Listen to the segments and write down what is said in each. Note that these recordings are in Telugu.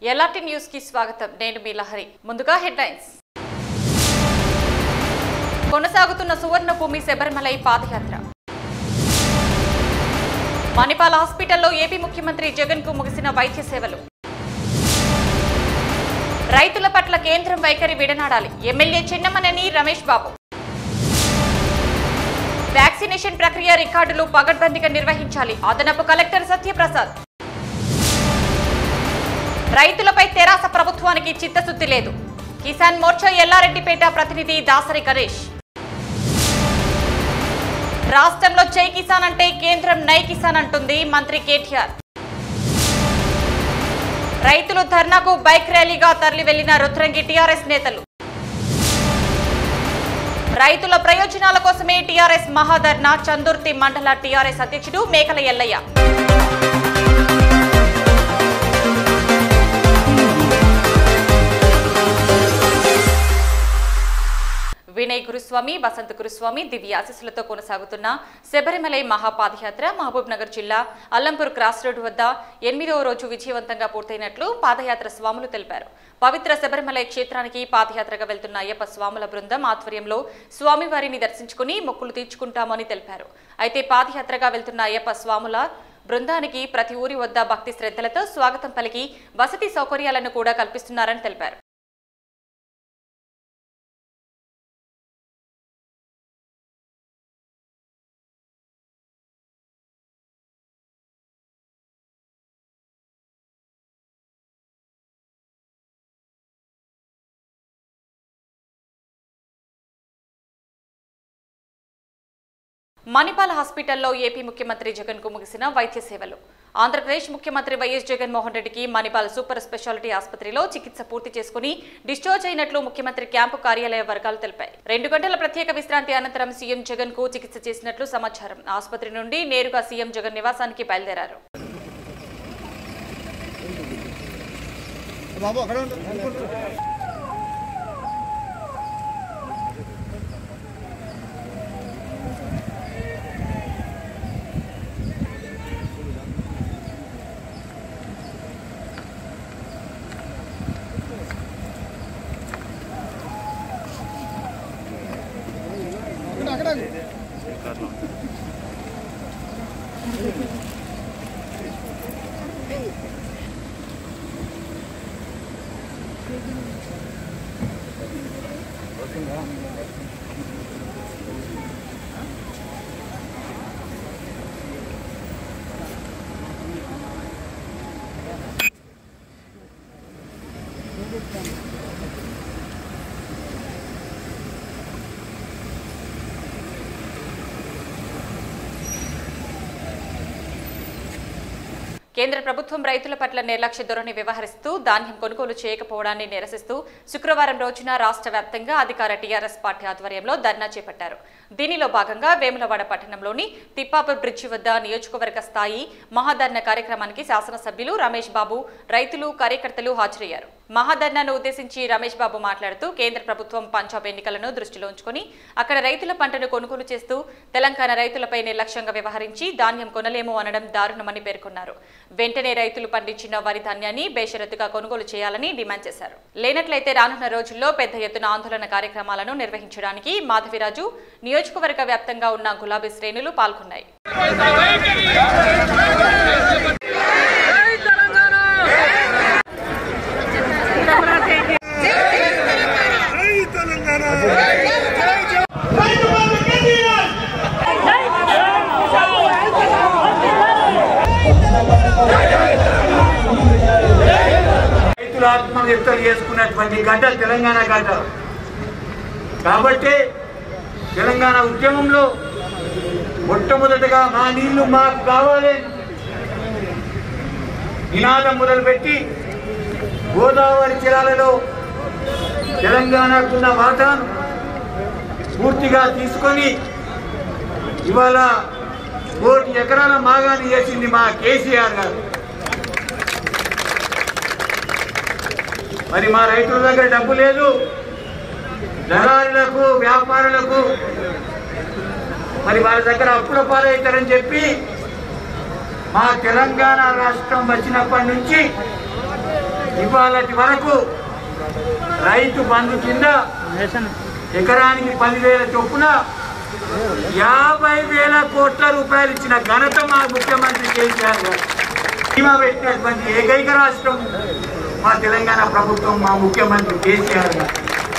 ఎల్ఆర్టీ న్యూస్ కి స్వాగతం నేను మీ లహరి ముందుగా హెడ్లైన్స్ కొనసాగుతున్న సువర్ణ భూమి శబరిమలై పాదయాత్ర మణిపాల్ హాస్పిటల్లో ఏపీ ముఖ్యమంత్రి జగన్ కు ముగిసిన వైద్య సేవలు రైతుల పట్ల కేంద్రం వైఖరి విడనాడాలి ఎమ్మెల్యే చిన్నమనేని రమేష్ బాబు వ్యాక్సినేషన్ ప్రక్రియ రికార్డులు పగడ్బందీగా నిర్వహించాలి అదనపు కలెక్టర్ సత్యప్రసాద్ రైతులపై తెరాస ప్రభుత్వానికి చిత్తశుద్ధి లేదు కిసాన్ మోర్చా ఎల్లారెడ్డిపేట ప్రతినిధి దాసరి గణేష్ రాష్ట్రంలో జై కిసాన్ అంటే కేంద్రం నై కిసాన్ అంటుంది మంత్రి కేటీఆర్ రైతులు ధర్నాకు బైక్ ర్యాలీగా తరలి వెళ్లిన రుద్రంగి టీఆర్ఎస్ నేతలు రైతుల ప్రయోజనాల కోసమే టీఆర్ఎస్ మహాధర్నా చందుర్తి మండల టీఆర్ఎస్ అధ్యక్షుడు మేకల ఎల్లయ్య వినయ్ గురుస్వామి వసంత గురుస్వామి దివ్య ఆశీస్సులతో కొనసాగుతున్న శబరిమలై మహాపాదయాత్ర మహబూబ్ నగర్ జిల్లా అల్లంపూర్ క్రాస్ రోడ్డు వద్ద ఎనిమిదవ రోజు విజయవంతంగా పూర్తయినట్లు పాదయాత్ర స్వాములు తెలిపారు పవిత్ర శబరిమలై క్షేత్రానికి పాదయాత్రగా వెళ్తున్న అయ్యప్ప స్వాముల బృందం ఆధ్వర్యంలో స్వామివారిని దర్శించుకుని మొక్కులు తీర్చుకుంటామని తెలిపారు అయితే పాదయాత్రగా వెళ్తున్న అయ్యప్ప స్వాముల బృందానికి ప్రతి ఊరి వద్ద భక్తి శ్రద్ధలతో స్వాగతం పలికి వసతి సౌకర్యాలను కూడా కల్పిస్తున్నారని తెలిపారు మణిపాల్ హాస్పిటల్లో ఏపీ ముఖ్యమంత్రి జగన్ కు ముగిసిన వైద్య సేవలు ఆంధ్రప్రదేశ్ ముఖ్యమంత్రి వైఎస్ జగన్మోహన్ రెడ్డికి మణిపాల్ సూపర్ స్పెషాలిటీ ఆసుపత్రిలో చికిత్స పూర్తి చేసుకుని డిశ్చార్జ్ అయినట్లు ముఖ్యమంత్రి క్యాంపు కార్యాలయ వర్గాలు తెలిపాయి రెండు గంటల ప్రత్యేక విశ్రాంతి అనంతరం సీఎం జగన్ కు చికిత్స చేసినట్లు సమాచారం ఆసుపత్రి నుండి నేరుగా సీఎం జగన్ నివాసానికి బయలుదేరారు బాబు అక్కడ ఉండు. అనుకుంటూ. అక్కడ, అక్కడ. కేంద్ర ప్రభుత్వం రైతుల పట్ల నిర్లక్ష్య ధోరణి వ్యవహరిస్తూ ధాన్యం కొనుగోలు చేయకపోవడాన్ని నిరసిస్తూ శుక్రవారం రోజున రాష్ట్ర వ్యాప్తంగా అధికార టీఆర్ఎస్ పార్టీ ఆధ్వర్యంలో ధర్నా చేపట్టారు దీనిలో భాగంగా వేములవాడ పట్టణంలోని తిప్పాపూర్ బ్రిడ్జి వద్ద నియోజకవర్గ స్థాయి మహాధర్ణ కార్యక్రమానికి శాసనసభ్యులు రమేష్ బాబు రైతులు కార్యకర్తలు హాజరయ్యారు మహాధర్నాను ఉద్దేశించి రమేష్ బాబు మాట్లాడుతూ కేంద్ర ప్రభుత్వం పంజాబ్ ఎన్నికలను దృష్టిలో ఉంచుకొని అక్కడ రైతుల పంటను కొనుగోలు చేస్తూ తెలంగాణ రైతులపై నిర్లక్ష్యంగా వ్యవహరించి ధాన్యం కొనలేము అనడం దారుణమని పేర్కొన్నారు వెంటనే రైతులు పండించిన వరి ధాన్యాన్ని బేషరతుగా కొనుగోలు చేయాలని డిమాండ్ చేశారు లేనట్లయితే రానున్న రోజుల్లో పెద్ద ఎత్తున ఆందోళన కార్యక్రమాలను నిర్వహించడానికి మాధవిరాజు నియోజకవర్గ వ్యాప్తంగా ఉన్న గులాబీ శ్రేణులు పాల్గొన్నాయి జై తెలంగాణ రైతులు ఆత్మహత్యలు చేసుకున్నటువంటి గడ్డ తెలంగాణ గడ్డ కాబట్టి తెలంగాణ ఉద్యమంలో మొట్టమొదటగా మా నీళ్లు మాకు కావాలి నినాదం మొదలుపెట్టి గోదావరి జిల్లాలలో తెలంగాణకున్న వాటాను పూర్తిగా తీసుకొని ఇవాళ కోటి ఎకరాల మాగాని చేసింది మా కేసీఆర్ గారు మరి మా రైతుల దగ్గర డబ్బు లేదు దళారులకు వ్యాపారులకు మరి వాళ్ళ దగ్గర అప్పుల పాలవుతారని చెప్పి మా తెలంగాణ రాష్ట్రం వచ్చినప్పటి నుంచి ఇవాళటి వరకు రైతు బంధు కింద ఎకరానికి పదివేల చొప్పున యాభై వేల కోట్ల రూపాయలు ఇచ్చిన ఘనత మా ముఖ్యమంత్రి కేసీఆర్ గారు బీమా పెట్టినటువంటి ఏకైక రాష్ట్రం మా తెలంగాణ ప్రభుత్వం మా ముఖ్యమంత్రి కేసీఆర్ గారు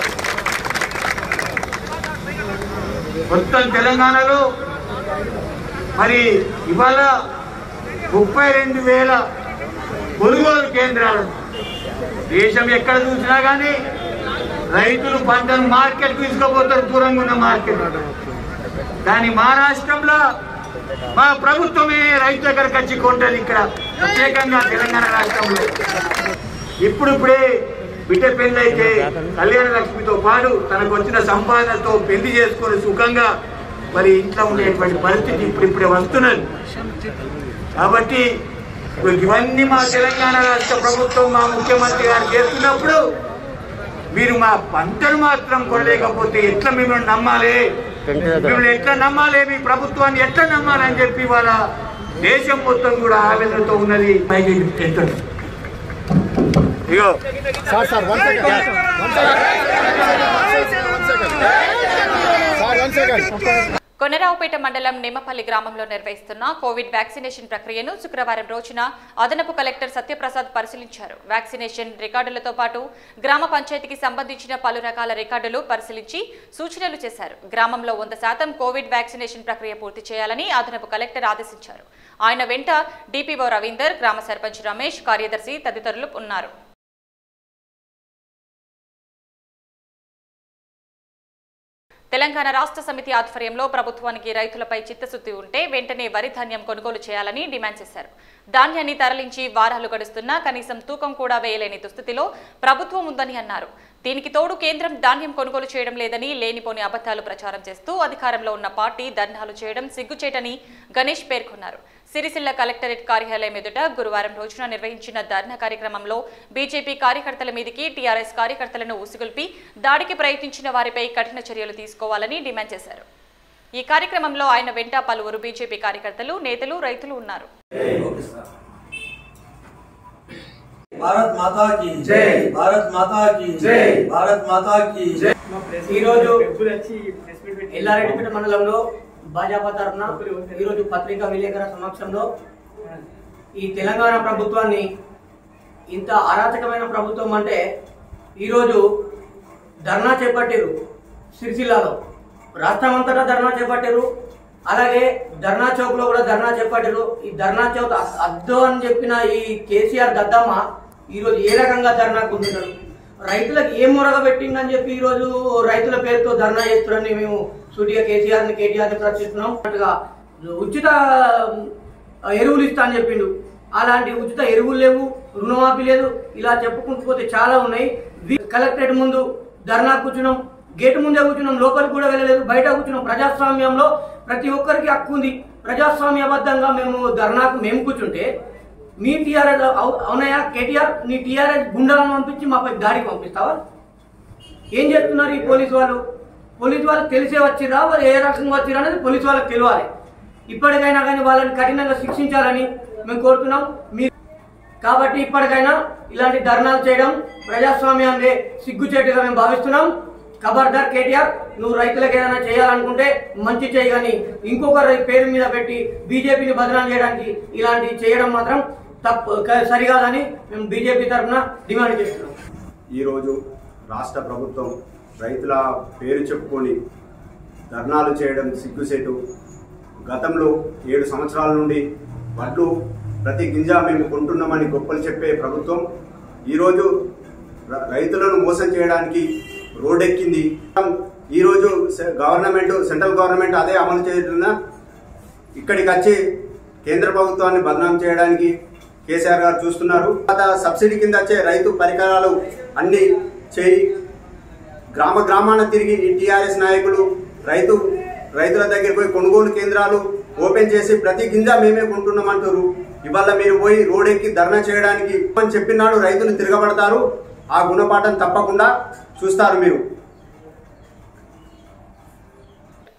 మొత్తం తెలంగాణలో మరి ఇవాళ ముప్పై రెండు వేల కొనుగోలు కేంద్రాలు దేశం ఎక్కడ చూసినా కానీ రైతులు పంటను మార్కెట్ తీసుకుపోతారు దూరంగా ఉన్న మార్కెట్ కానీ మా రాష్ట్రంలో మా ప్రభుత్వమే రైతు దగ్గరకు వచ్చి కొంటది ఇక్కడ ప్రత్యేకంగా తెలంగాణ రాష్ట్రంలో ఇప్పుడిప్పుడే బిడ్డ పెళ్లి అయితే కళ్యాణ లక్ష్మితో పాటు తనకు వచ్చిన సంపాదనతో పెళ్లి చేసుకొని సుఖంగా మరి ఇంట్లో ఉండేటువంటి పరిస్థితి ఇప్పుడిప్పుడే వస్తున్నది కాబట్టి ఇప్పుడు ఇవన్నీ మా తెలంగాణ రాష్ట్ర ప్రభుత్వం మా ముఖ్యమంత్రి గారు చేస్తున్నప్పుడు మీరు మా పంటను మాత్రం కొనలేకపోతే ఎట్లా మిమ్మల్ని నమ్మాలి మిమ్మల్ని ఎట్లా నమ్మాలి మీ ప్రభుత్వాన్ని ఎట్లా నమ్మాలి అని చెప్పి వాళ్ళ దేశం మొత్తం కూడా ఆవేదనతో ఉన్నది పైకి ఎత్తండి. ఇగో sir sir one second one second sir one second Konaraopet మండలం నిమ్మపల్లి గ్రామంలో నిర్వహిస్తున్న కోవిడ్ వ్యాక్సినేషన్ ప్రక్రియను శుక్రవారం రోజున అదనపు కలెక్టర్ సత్యప్రసాద్ పరిశీలించారు వ్యాక్సినేషన్ రికార్డులతో పాటు గ్రామ పంచాయతీకి సంబంధించిన పలు రకాల రికార్డులు పరిశీలించి సూచనలు చేశారు గ్రామంలో వంద శాతం కోవిడ్ వ్యాక్సినేషన్ ప్రక్రియ పూర్తి చేయాలని అదనపు కలెక్టర్ ఆదేశించారు ఆయన వెంట డిపిఓ రవీందర్ గ్రామ సర్పంచ్ రమేష్ కార్యదర్శి తదితరులు ఉన్నారు తెలంగాణ రాష్ట్ర సమితి ఆధ్వర్యంలో ప్రభుత్వానికి రైతులపై చిత్తశుద్ధి ఉంటే వెంటనే వరి ధాన్యం కొనుగోలు చేయాలని డిమాండ్ చేశారు ధాన్యాన్ని తరలించి వారాలు గడుస్తున్నా కనీసం తూకం కూడా వేయలేని దుస్థితిలో ప్రభుత్వం ఉందని అన్నారు దీనికి తోడు కేంద్రం ధాన్యం కొనుగోలు చేయడం లేదని లేనిపోని అబద్ధాలు ప్రచారం చేస్తూ అధికారంలో ఉన్న పార్టీ ధర్నాలు చేయడం సిగ్గుచేటని గణేష్ పేర్కొన్నారు సిరిసిల్ల కలెక్టరేట్ కార్యాలయం ఎదుట గురువారం రోజున నిర్వహించిన ధర్నా కార్యక్రమంలో బీజేపీ కార్యకర్తల మీదికి టీఆర్ఎస్ కార్యకర్తలను ఉసిగొల్పి దాడికి ప్రయత్నించిన వారిపై కఠిన చర్యలు తీసుకోవాలని డిమాండ్ చేశారు ఈ కార్యక్రమంలో ఆయన వెంట పలువురు బీజేపీ కార్యకర్తలు నేతలు రైతులు ఉన్నారు భారత్ మాతా కి జై భారత్ మాతా కి జై భారత్ మాతా కి జై ఈరోజు ఎల్లారెడ్డిపేట మండలంలో భాజపా తరఫున ఈరోజు పత్రికా విలేకరుల సమక్షంలో ఈ తెలంగాణ ప్రభుత్వాన్ని ఇంత అరాచకమైన ప్రభుత్వం అంటే ఈరోజు ధర్నా చేపట్టారు సిరిసిల్లాలో రాష్ట్రం అంతటా ధర్నా చేపట్టారు అలాగే ధర్నా చౌక్ లో కూడా ధర్నా చేపట్టారు ఈ ధర్నా చౌక్ అ- అద్దు అని చెప్పిన ఈ కేసీఆర్ దద్దమ్మ ఈరోజు ఏ రకంగా ధర్నా కూర్చుంటారు రైతులకు ఏం మొరగ పెట్టిందని చెప్పి ఈరోజు రైతుల పేరుతో ధర్నా చేస్తున్నారని మేము సూటిగా కేసీఆర్ ని కేటీఆర్ ని ప్రశ్నిస్తున్నాం అన్నట్టుగా ఉచిత ఎరువులు ఇస్తా అని చెప్పిండు అలాంటి ఉచిత ఎరువులు లేవు రుణమాఫీ లేదు ఇలా చెప్పుకుంటూ పోతే చాలా ఉన్నాయి వి- కలెక్టరేట్ ముందు ధర్నా కూర్చున్నాం గేటు ముందే కూర్చున్నాం లోపలికి కూడా వెళ్ళలేదు బయట కూర్చున్నాం ప్రజాస్వామ్యంలో ప్రతి ఒక్కరికి హక్కు ఉంది ప్రజాస్వామ్యబద్ధంగా మేము ధర్నాకు మేము కూర్చుంటే మీ టీఆర్ఎస్ అవునాయా కేటీఆర్ నీ టీఆర్ఎస్ గుండాలను పంపించి మాపై దాడికి పంపిస్తావా ఏం చేస్తున్నారు ఈ పోలీసు వాళ్ళు పోలీసు వాళ్ళకి తెలిసే వచ్చిరా వాళ్ళు ఏ రకంగా వచ్చిరా అనేది పోలీసు వాళ్ళకి తెలియాలి ఇప్పటికైనా కానీ వాళ్ళని కఠినంగా శిక్షించాలని మేము కోరుతున్నాం మీ కాబట్టి ఇప్పటికైనా ఇలాంటి ధర్నాలు చేయడం ప్రజాస్వామ్యాన్ని సిగ్గుచేటుగా మేము భావిస్తున్నాం ఖబర్దార్ కేటీఆర్ నువ్వు రైతులకు ఏదైనా చేయాలనుకుంటే మంచి చేయి కానీ ఇంకొక రై- పేరు మీద పెట్టి బీజేపీని బదనాం చేయడానికి ఇలాంటివి చేయడం మాత్రం తప్పు క- సరికాదని మేము బీజేపీ తరఫున డిమాండ్ చేస్తున్నాం ఈరోజు రాష్ట్ర ప్రభుత్వం రైతుల పేరు చెప్పుకొని ధర్నాలు చేయడం సిగ్గుసేటు గతంలో ఏడు సంవత్సరాల నుండి వడ్లు ప్రతి గింజ మేము కొంటున్నామని గొప్పలు చెప్పే ప్రభుత్వం ఈరోజు ర- రైతులను మోసం చేయడానికి రోడ్డెక్కింది ఈరోజు సె- గవర్నమెంట్ సెంట్రల్ గవర్నమెంట్ అదే అమలు చేస్తున్న ఇక్కడికి వచ్చి కేంద్ర ప్రభుత్వాన్ని బదనాం చేయడానికి కేసీఆర్ గారు చూస్తున్నారు తర్వాత సబ్సిడీ కింద వచ్చే రైతు పరికరాలు అన్ని చేయి గ్రామ గ్రామాన తిరిగి ఈ టీఆర్ఎస్ నాయకులు రైతు రైతుల దగ్గర పోయి కొనుగోలు కేంద్రాలు ఓపెన్ చేసి ప్రతి గింజ మేమే కొంటున్నామంటారు ఇవాళ మీరు పోయి రోడెక్కి ధర్నా చేయడానికి అని చెప్పినాడు రైతులు తిరగబడతారు ఆ గుణపాఠం తప్పకుండా చూస్తారు మీరు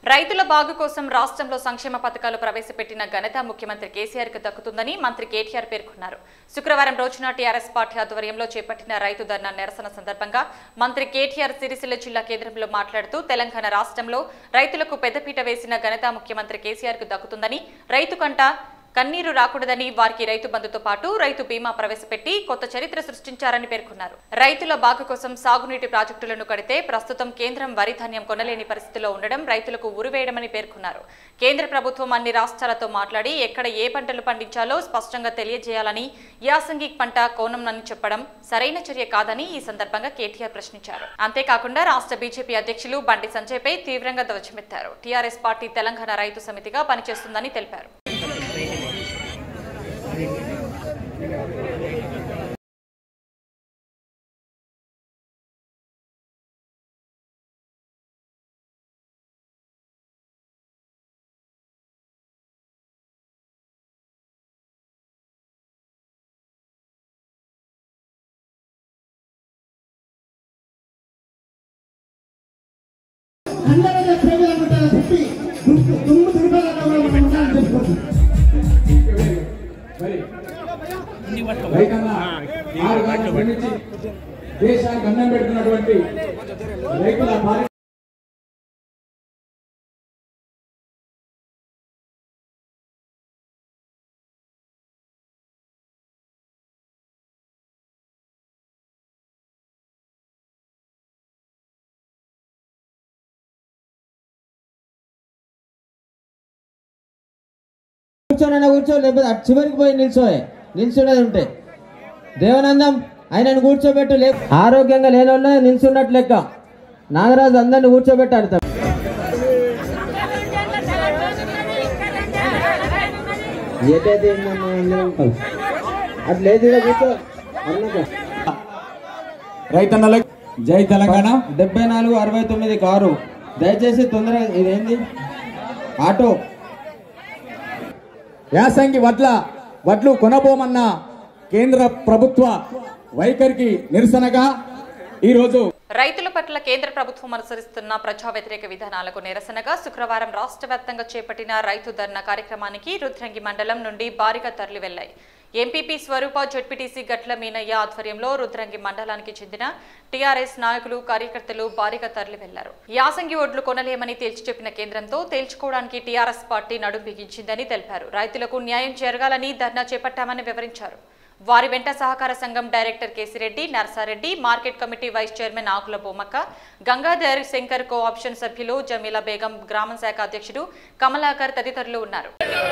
రైతుల బాగు కోసం రాష్ట్రంలో సంక్షేమ పథకాలు ప్రవేశపెట్టిన ఘనత ముఖ్యమంత్రి కేసీఆర్ కు దక్కుతుందని మంత్రి కేటీఆర్ పేర్కొన్నారు శుక్రవారం రోజున టీఆర్ఎస్ పార్టీ ఆధ్వర్యంలో చేపట్టిన రైతు ధర్నా నిరసన సందర్భంగా మంత్రి కేటీఆర్ సిరిసిల్ల జిల్లా కేంద్రంలో మాట్లాడుతూ తెలంగాణ రాష్ట్రంలో రైతులకు పెద్దపీట వేసిన ఘనత ముఖ్యమంత్రి కేసీఆర్ కు దక్కుతుందని రైతు కంట కన్నీరు రాకూడదని వారికి రైతు బంధుతో పాటు రైతు బీమా ప్రవేశపెట్టి కొత్త చరిత్ర సృష్టించారని పేర్కొన్నారు రైతుల బాగు కోసం సాగునీటి ప్రాజెక్టులను కడితే ప్రస్తుతం కేంద్రం వరి ధాన్యం కొనలేని పరిస్థితిలో ఉండడం రైతులకు ఉరివేయడమని పేర్కొన్నారు కేంద్ర ప్రభుత్వం అన్ని రాష్ట్రాలతో మాట్లాడి ఎక్కడ ఏ పంటలు పండించాలో స్పష్టంగా తెలియజేయాలని యాసంగి పంట కోణంనని చెప్పడం సరైన చర్య కాదని ఈ సందర్భంగా కేటీఆర్ ప్రశ్నించారు అంతేకాకుండా రాష్ట్ర బీజేపీ అధ్యక్షులు బండి సంజయ్పై తీవ్రంగా ధ్వజమెత్తారు టీఆర్ఎస్ పార్టీ తెలంగాణ రైతు సమితిగా పనిచేస్తుందని తెలిపారు అందరికీ ప్రేమలు ఉంటారని చెప్పి దుమ్ము దుమ్ము దుర్బలంగా కూడా మనం ఉండాలని చెప్పుకోవచ్చు రైతన్న ఆరు గంటలు పండించి దేశానికి అన్నం పెడుతున్నటువంటి రైతుల భార్య కూర్చోనన్నా కూర్చో లేకపోతే అటు చివరికి పోయి నిల్చోయే నిల్చున్నది ఉంటే దేవనందం ఆయనను కూర్చోబెట్టు లే ఆరోగ్యంగా లేనోళ్ళ నిల్చున్నట్టు లెక్క నాగరాజు అందరిని కూర్చోబెట్టాడు తమ్ముడు. ఏదైతే ఏందమ్మా అందరం ఉంటాం. అట్లా లేదు ఈడ కూర్చో అన్నక. రైతన్నలకు జై తెలంగాణ డెబ్బై నాలుగు అరవై తొమ్మిది కారు దయచేసి తొందరగా ఇదేంది ఆటో యాసంగి వడ్ల వడ్లు కొనబోమన్న కేంద్ర ప్రభుత్వ వైఖరికి నిరసనగా ఈరోజు రైతుల పట్ల కేంద్ర ప్రభుత్వం అనుసరిస్తున్న ప్రజా వ్యతిరేక విధానాలకు నిరసనగా శుక్రవారం రాష్ట్ర వ్యాప్తంగా చేపట్టిన రైతు ధర్నా కార్యక్రమానికి రుద్రంగి మండలం నుండి భారీగా తరలి వెళ్లాయి ఎంపీపీ స్వరూప జడ్పీటీసీ గట్ల మీనయ్య ఆధ్వర్యంలో రుద్రంగి మండలానికి చెందిన టీఆర్ఎస్ నాయకులు కార్యకర్తలు భారీగా తరలి వెళ్లారు యాసంగి ఒడ్లు కొనలేమని తేల్చి చెప్పిన కేంద్రంతో తేల్చుకోవడానికి టీఆర్ఎస్ పార్టీ నడుం బిగించిందని తెలిపారు రైతులకు న్యాయం జరగాలని ధర్నా చేపట్టామని వివరించారు వారి వెంట సహకార సంఘం director Kesireddy Narsareddy market committee vice chairman Akula Bommakka Gangadhar Shankar co option సభ్యులు జమీలా బేగం గ్రామ శాఖ అధ్యక్షుడు కమలాకర్ తదితరులు ఉన్నారు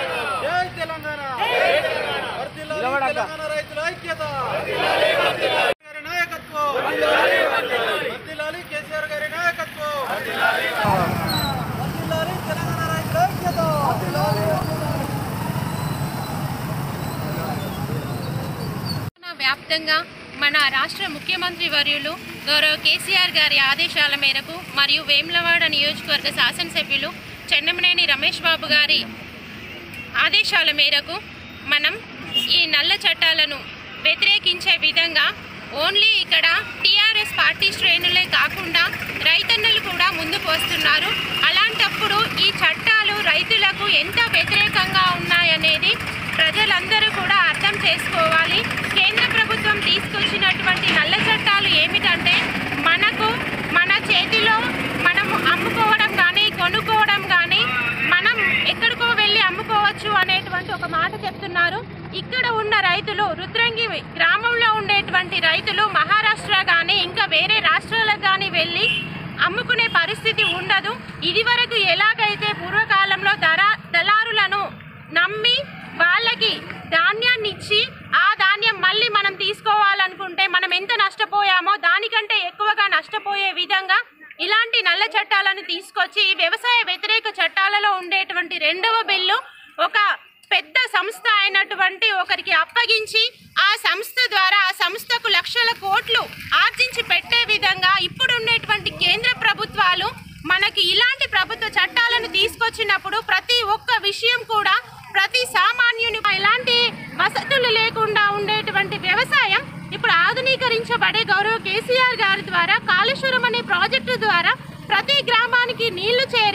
తెలంగాణ వ్యాప్తంగా మన రాష్ట్ర ముఖ్యమంత్రి వర్యులు గౌరవ కేసీఆర్ గారి ఆదేశాల మేరకు మరియు వేములవాడ నియోజకవర్గ శాసనసభ్యులు చెన్నమనేని రమేష్ బాబు గారి ఆదేశాల మేరకు మనం ఈ నల్ల చట్టాలను వ్యతిరేకించే విధంగా ఓన్లీ ఇక్కడ టీఆర్ఎస్ పార్టీ శ్రేణులే కాకుండా రైతన్నలు కూడా ముందుకు వస్తున్నారు అలాంటప్పుడు ఈ చట్టాలు రైతులకు ఎంత వ్యతిరేకంగా ఉన్నాయనేది ప్రజలందరూ కూడా అర్థం చేసుకోవాలి కేంద్ర ప్రభుత్వం తీసుకొచ్చినటువంటి నల్ల చట్టాలు ఏమిటంటే మనకు మన చేతిలో మనం అమ్ముకోవడం కానీ కొనుక్కోవడం కానీ మనం ఎక్కడికో వెళ్ళి అమ్ముకోవచ్చు అనేటువంటి ఒక మాట చెప్తున్నారు ఇక్కడ ఉన్న రైతులు రుద్రంగి గ్రామంలో ఉండేటువంటి రైతులు మహారాష్ట్ర కానీ ఇంకా వేరే రాష్ట్రాలకు కానీ వెళ్ళి అమ్ముకునే పరిస్థితి ఉండదు ఇది వరకు ఎలాగైతే పూర్వకాలంలో ధర దళారులను నమ్మి వాళ్ళకి ధాన్యాన్ని ఇచ్చి ఆ ధాన్యం మళ్ళీ మనం తీసుకోవాలనుకుంటే మనం ఎంత నష్టపోయామో దానికంటే ఎక్కువగా నష్టపోయే విధంగా ఇలాంటి నల్ల చట్టాలను తీసుకొచ్చి ఈ వ్యవసాయ వ్యతిరేక చట్టాలలో ఉండేటువంటి రెండవ బిల్లు ఒక పెద్ద సంస్థ అయినటువంటి ఒకరికి అప్పగించి ఆ సంస్థ ద్వారా ఆ సంస్థకు లక్షల కోట్లు ఆర్జించి పెట్టే విధంగా ఇప్పుడు ఉండేటువంటి కేంద్ర ప్రభుత్వాలు మనకి ఇలాంటి ప్రభుత్వ చట్టాలను తీసుకొచ్చినప్పుడు ప్రతి ఒక్క విషయం కూడా ప్రతి సామాన్యుని ఎలాంటి వసతులు లేకుండా ఉండేటువంటి వ్యవసాయం ఇప్పుడు ఆధునీకరించబడే గౌరవ కేసీఆర్ గారి ద్వారా కాళేశ్వరం అనే ప్రాజెక్టు ద్వారా ప్రతి గ్రామానికి నీళ్లు చేరి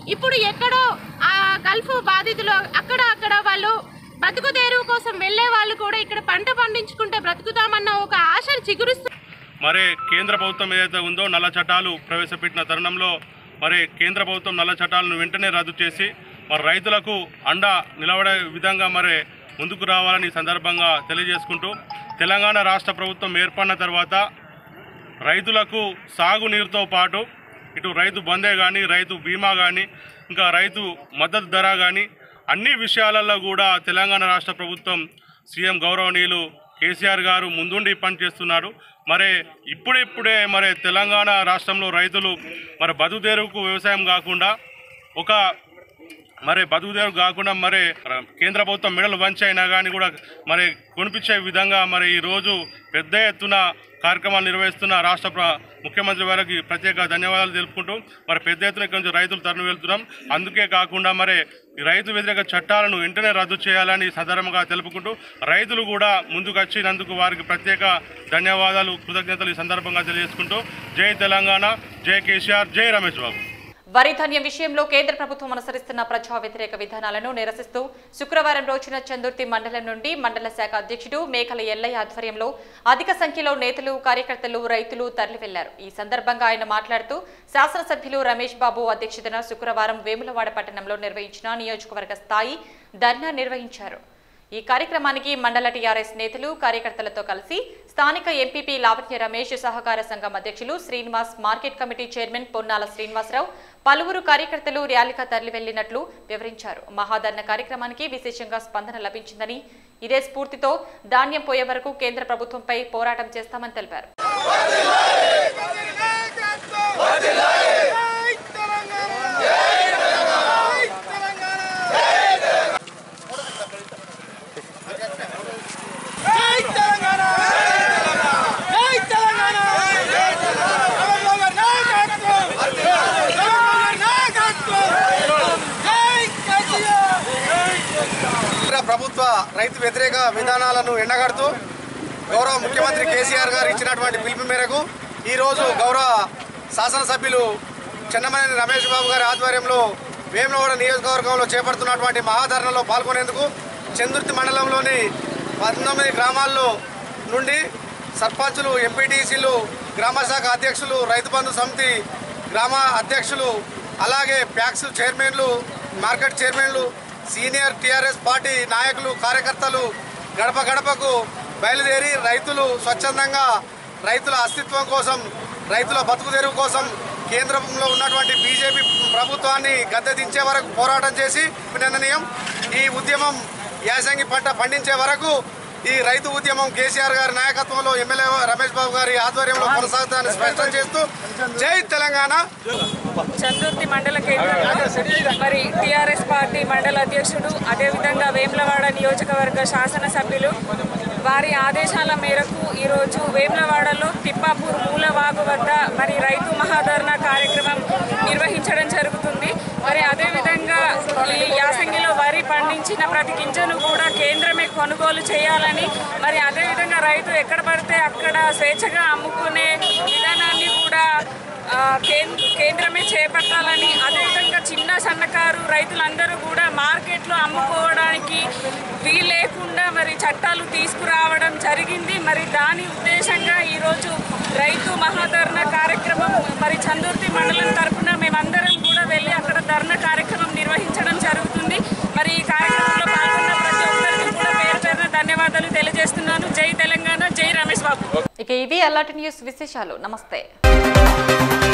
ఇప్పుడు ఎక్కడో ఆ గల్ఫ్ బాధితులు అక్కడ అక్కడ వాళ్ళు బతుకు తెరువు కోసం వెళ్ళే వాళ్ళు కూడా ఇక్కడ పంట పండించుకుంటే బ్రతుకుతామన్న ఒక ఆశను చిగురుస్తూ మరి కేంద్ర ప్రభుత్వం ఏదైతే ఉందో నల్ల చట్టాలు ప్రవేశపెట్టిన తరుణంలో మరి కేంద్ర ప్రభుత్వం నల్ల చట్టాలను వెంటనే రద్దు చేసి మరి రైతులకు అండ నిలబడే విధంగా మరి ముందుకు రావాలని ఈ సందర్భంగా తెలియజేసుకుంటూ తెలంగాణ రాష్ట్ర ప్రభుత్వం ఏర్పడిన తర్వాత రైతులకు సాగునీరుతో పాటు ఇటు రైతు బందే కానీ రైతు బీమా కానీ ఇంకా రైతు మద్దతు ధర కానీ అన్ని విషయాలలో కూడా తెలంగాణ రాష్ట్ర ప్రభుత్వం సీఎం గౌరవనీయులు కేసీఆర్ గారు ముందుండి పనిచేస్తున్నారు మరి ఇప్పుడిప్పుడే మరి తెలంగాణ రాష్ట్రంలో రైతులు మరి బతుకుదేరుకు వ్యవసాయం కాకుండా ఒక మరి బతుకుదేరు కాకుండా మరి కేంద్ర ప్రభుత్వం మెడలు వంచి అయినా కానీ కూడా మరి కొనిపించే విధంగా మరి ఈరోజు పెద్ద ఎత్తున కార్యక్రమాలు నిర్వహిస్తున్న రాష్ట్ర ప్ర- ముఖ్యమంత్రి వారికి ప్రత్యేక ధన్యవాదాలు తెలుపుకుంటూ మరి పెద్ద ఎత్తున ఇక్కడి నుంచి రైతులు తరలి వెళ్తున్నాం అందుకే కాకుండా మరి ఈ రైతు వ్యతిరేక చట్టాలను వెంటనే రద్దు చేయాలని ఈ సందర్భంగా తెలుపుకుంటూ రైతులు కూడా ముందుకు వచ్చినందుకు వారికి ప్రత్యేక ధన్యవాదాలు కృతజ్ఞతలు ఈ సందర్భంగా తెలియజేసుకుంటూ జై తెలంగాణ జై కేసీఆర్ జై రమేష్ బాబు వరి ధాన్యం విషయంలో కేంద్ర ప్రభుత్వం అనుసరిస్తున్న ప్రజా వ్యతిరేక విధానాలను నిరసిస్తూ శుక్రవారం రోజున చందుర్తి మండలం నుండి మండల శాఖ అధ్యక్షుడు మేకల ఎల్లయ్య ఆధ్వర్యంలో అధిక సంఖ్యలో నేతలు కార్యకర్తలు రైతులు తరలి వెళ్లారు ఈ సందర్భంగా ఆయన మాట్లాడుతూ శాసనసభ్యులు రమేష్ బాబు అధ్యక్షతన శుక్రవారం వేములవాడ పట్టణంలో నిర్వహించిన నియోజకవర్గ స్థాయి ధర్నా నిర్వహించారు ఈ కార్యక్రమానికి మండల టీఆర్ఎస్ నేతలు కార్యకర్తలతో కలిసి స్థానిక ఎంపీపీ లావణ్య రమేష్ సహకార సంఘం అధ్యక్షులు Srinivas market committee chairman Ponnala Srinivasarao పలువురు కార్యకర్తలు ర్యాలీగా తరలి వెళ్లినట్లు వివరించారు మహాధర్ణ కార్యక్రమానికి విశేషంగా స్పందన లభించిందని ఇదే స్ఫూర్తితో ధాన్యం పోయే వరకు కేంద్ర ప్రభుత్వంపై పోరాటం చేస్తామని తెలిపారు కేంద్ర ప్రభుత్వ రైతు వ్యతిరేక విధానాలను ఎండగడుతూ గౌరవ ముఖ్యమంత్రి కేసీఆర్ గారు ఇచ్చినటువంటి పిలుపు మేరకు ఈరోజు గౌరవ శాసనసభ్యులు చెన్నమనేని రమేష్ బాబు గారి ఆధ్వర్యంలో వేములవాడ నియోజకవర్గంలో చేపడుతున్నటువంటి మహాధరణలో పాల్గొనేందుకు చందుర్తి మండలంలోని పంతొమ్మిది గ్రామాల్లో నుండి సర్పంచులు ఎంపీటీసీలు గ్రామశాఖ అధ్యక్షులు రైతు బంధు సమితి గ్రామ అధ్యక్షులు అలాగే ప్యాక్స్ చైర్మన్లు మార్కెట్ చైర్మన్లు సీనియర్ టీఆర్ఎస్ పార్టీ నాయకులు కార్యకర్తలు గడప గడపకు బయలుదేరి రైతులు స్వచ్ఛందంగా రైతుల అస్తిత్వం కోసం రైతుల బతుకు తెరువు కోసం కేంద్రంలో ఉన్నటువంటి బీజేపీ ప్రభుత్వాన్ని గద్దె దించే వరకు పోరాటం చేసి అభినందనీయం ఈ ఉద్యమం యాసంగి పంట పండించే వరకు ఈ రైతు ఉద్యమం కేసీఆర్ గారి నాయకత్వంలో ఎమ్మెల్యే రమేష్ బాబు గారి ఆధ్వర్యంలో కొనసాగుతాయని స్పష్టం చేస్తూ జై తెలంగాణ చందుర్తి మండల కేంద్రంలో మరి టీఆర్ఎస్ పార్టీ మండల అధ్యక్షుడు అదేవిధంగా వేములవాడ నియోజకవర్గ శాసనసభ్యులు వారి ఆదేశాల మేరకు ఈరోజు వేములవాడలో తిప్పాపూర్ మూలవాగు వద్ద మరి రైతు మహాధరణ కార్యక్రమం నిర్వహించడం జరుగుతుంది మరి అదేవిధంగా ఈ యాసంగిలో వరి పండించిన ప్రతి గింజను కూడా కేంద్రమే కొనుగోలు చేయాలని మరి అదేవిధంగా రైతు ఎక్కడ పడితే అక్కడ స్వేచ్ఛగా అమ్ముకునే విధానాన్ని కూడా ఆ, కేం- కేంద్రమే చేపట్టాలని అదేవిధంగా చిన్న సన్నకారు రైతులందరూ కూడా మార్కెట్లో అమ్ముకోవడానికి వీలు లేకుండా మరి చట్టాలు తీసుకురావడం జరిగింది మరి దాని ఉద్దేశంగా ఈరోజు రైతు మహాధరణ కార్యక్రమం మరి చందుర్తి మండలం తరఫున మేమందరం కూడా వెళ్ళి అక్కడ ధర్నా కార్యక్రమం నిర్వహించడం జరుగుతుంది మరి ఈ కార్యక్రమంలో పాల్గొన్న ప్రతి ఒక్కరికి కూడా పేరు పేరున ధన్యవాదాలు తెలియజేస్తున్నాను జై తెలంగాణ జై రమేష్ బాబు ఇక ఇవి అలాంటి న్యూస్ విశేషాలు నమస్తే